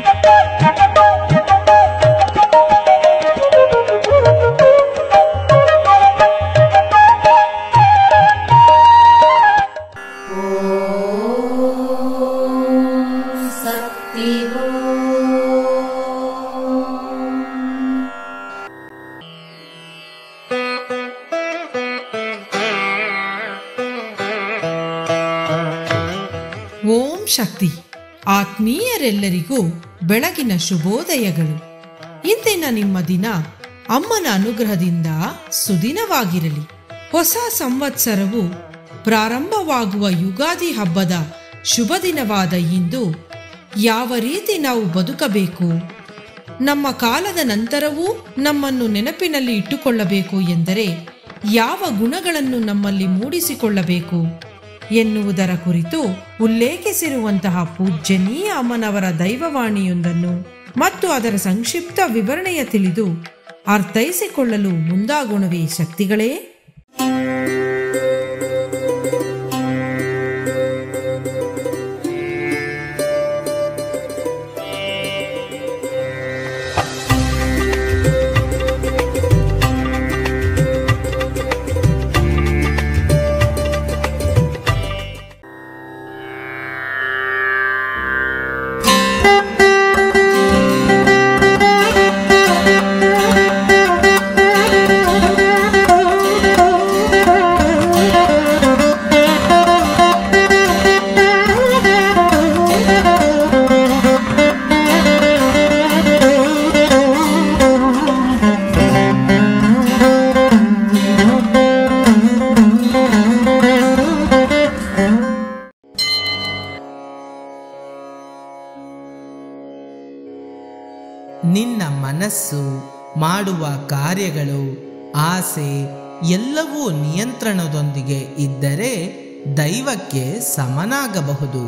ಓಂ ಶಕ್ತಿ ಆತ್ಮೀಯರೆಲ್ಲರಿಗೂ ಬೆಳಗಿನ ಶುಭೋದಯಗಳು ಇಂದಿನ ನಿಮ್ಮ ದಿನ ಅಮ್ಮನ ಅನುಗ್ರಹದಿಂದ ಸುದಿನವಾಗಿರಲಿ ಹೊಸ ಸಂವತ್ಸರವು ಪ್ರಾರಂಭವಾಗುವ ಯುಗಾದಿ ಹಬ್ಬದ ಶುಭ ದಿನವಾದ ಇಂದು ಯಾವ ರೀತಿ ನಾವು ಬದುಕಬೇಕು ನಮ್ಮ ಕಾಲದ ನಂತರವೂ ನಮ್ಮನ್ನು ನೆನಪಿನಲ್ಲಿ ಇಟ್ಟುಕೊಳ್ಳಬೇಕು ಎಂದರೆ ಯಾವ ಗುಣಗಳನ್ನು ನಮ್ಮಲ್ಲಿ ಮೂಡಿಸಿಕೊಳ್ಳಬೇಕು ಎನ್ನುವುದರ ಕುರಿತು ಉಲ್ಲೇಖಿಸಿರುವಂತಹ ಪೂಜ್ಯನೀಯ ಅಮ್ಮನವರ ದೈವವಾಣಿಯೊಂದನ್ನು ಮತ್ತು ಅದರ ಸಂಕ್ಷಿಪ್ತ ವಿವರಣೆಯ ತಿಳಿದು ಅರ್ಥೈಸಿಕೊಳ್ಳಲು ಮುಂದಾಗೋಣವೇ ಶಕ್ತಿಗಳೇ ನಿನ್ನ ಮನಸ್ಸು ಮಾಡುವ ಕಾರ್ಯಗಳು ಆಸೆ ಎಲ್ಲವೂ ನಿಯಂತ್ರಣದೊಂದಿಗೆ ಇದ್ದರೆ ದೈವಕ್ಕೆ ಸಮನಾಗಬಹುದು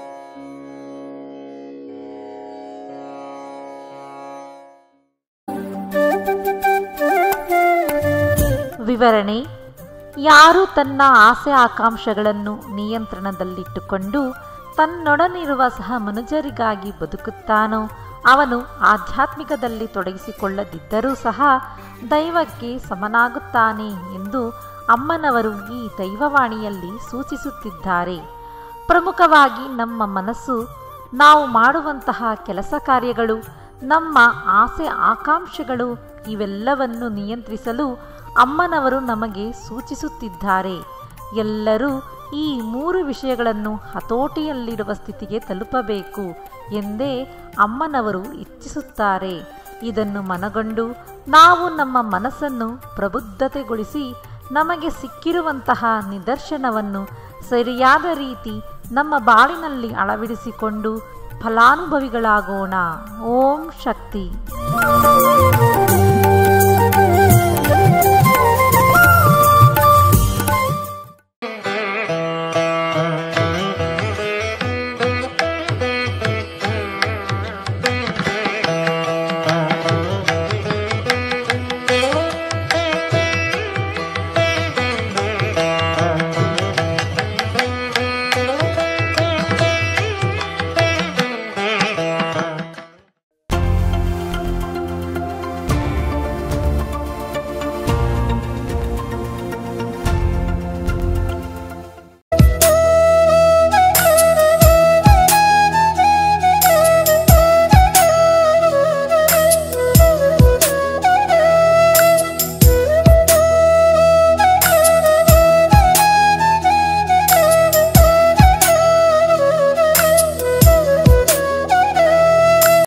ವಿವರಣೆ ಯಾರು ತನ್ನ ಆಸೆ ಆಕಾಂಕ್ಷೆಗಳನ್ನು ನಿಯಂತ್ರಣದಲ್ಲಿಟ್ಟುಕೊಂಡು ತನ್ನೊಡನಿರುವ ಸಹ ಮನುಜರಿಗಾಗಿ ಬದುಕುತ್ತಾನೋ ಅವನು ಆಧ್ಯಾತ್ಮಿಕದಲ್ಲಿ ತೊಡಗಿಸಿಕೊಳ್ಳದಿದ್ದರೂ ಸಹ ದೈವಕ್ಕೆ ಸಮನಾಗುತ್ತಾನೆ ಎಂದು ಅಮ್ಮನವರು ಈ ದೈವವಾಣಿಯಲ್ಲಿ ಸೂಚಿಸುತ್ತಿದ್ದಾರೆ ಪ್ರಮುಖವಾಗಿ ನಮ್ಮ ಮನಸ್ಸು ನಾವು ಮಾಡುವಂತಹ ಕೆಲಸ ಕಾರ್ಯಗಳು ನಮ್ಮ ಆಸೆ ಆಕಾಂಕ್ಷೆಗಳು ಇವೆಲ್ಲವನ್ನು ನಿಯಂತ್ರಿಸಲು ಅಮ್ಮನವರು ನಮಗೆ ಸೂಚಿಸುತ್ತಿದ್ದಾರೆ ಎಲ್ಲರೂ ಈ ಮೂರು ವಿಷಯಗಳನ್ನು ಹತೋಟಿಯಲ್ಲಿಡುವ ಸ್ಥಿತಿಗೆ ತಲುಪಬೇಕು ಎಂದೇ ಅಮ್ಮನವರು ಇಚ್ಛಿಸುತ್ತಾರೆ ಇದನ್ನು ಮನಗೊಂಡು ನಾವು ನಮ್ಮ ಮನಸ್ಸನ್ನು ಪ್ರಬುದ್ಧತೆಗೊಳಿಸಿ ನಮಗೆ ಸಿಕ್ಕಿರುವಂತಹ ನಿದರ್ಶನವನ್ನು ಸರಿಯಾದ ರೀತಿ ನಮ್ಮ ಬಾಳಿನಲ್ಲಿ ಅಳವಡಿಸಿಕೊಂಡು ಫಲಾನುಭವಿಗಳಾಗೋಣ ಓಂ ಶಕ್ತಿ